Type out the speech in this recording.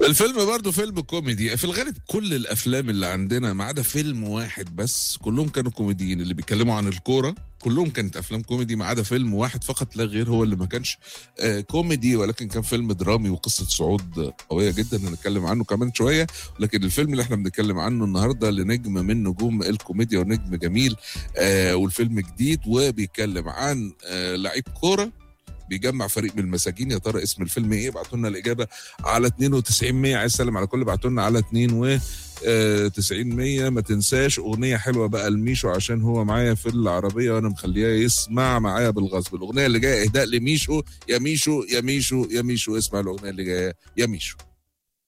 الفيلم برضه فيلم كوميدي في الغالب كل الافلام اللي عندنا ما عدا فيلم واحد بس كلهم كانوا كوميديين اللي بيتكلموا عن الكوره كلهم كانت افلام كوميدي ما عدا فيلم واحد فقط لا غير هو اللي ما كانش آه كوميدي ولكن كان فيلم درامي وقصه صعود قويه جدا هنتكلم عنه كمان شويه لكن الفيلم اللي احنا بنتكلم عنه النهارده لنجم من نجوم الكوميديا ونجم جميل آه والفيلم جديد وبيتكلم عن آه لعيب كوره بيجمع فريق من المساجين يا ترى اسم الفيلم ايه ابعتوا لنا الاجابه على 92 100 عايز اسلم على كل ابعتوا لنا على 2 و 90 100 ما تنساش اغنيه حلوه بقى لميشو عشان هو معايا في العربيه وانا مخلياه يسمع معايا بالغصب الاغنيه اللي جايه اهداء لميشو يا ميشو يا ميشو يا ميشو اسمع الاغنيه اللي جايه يا ميشو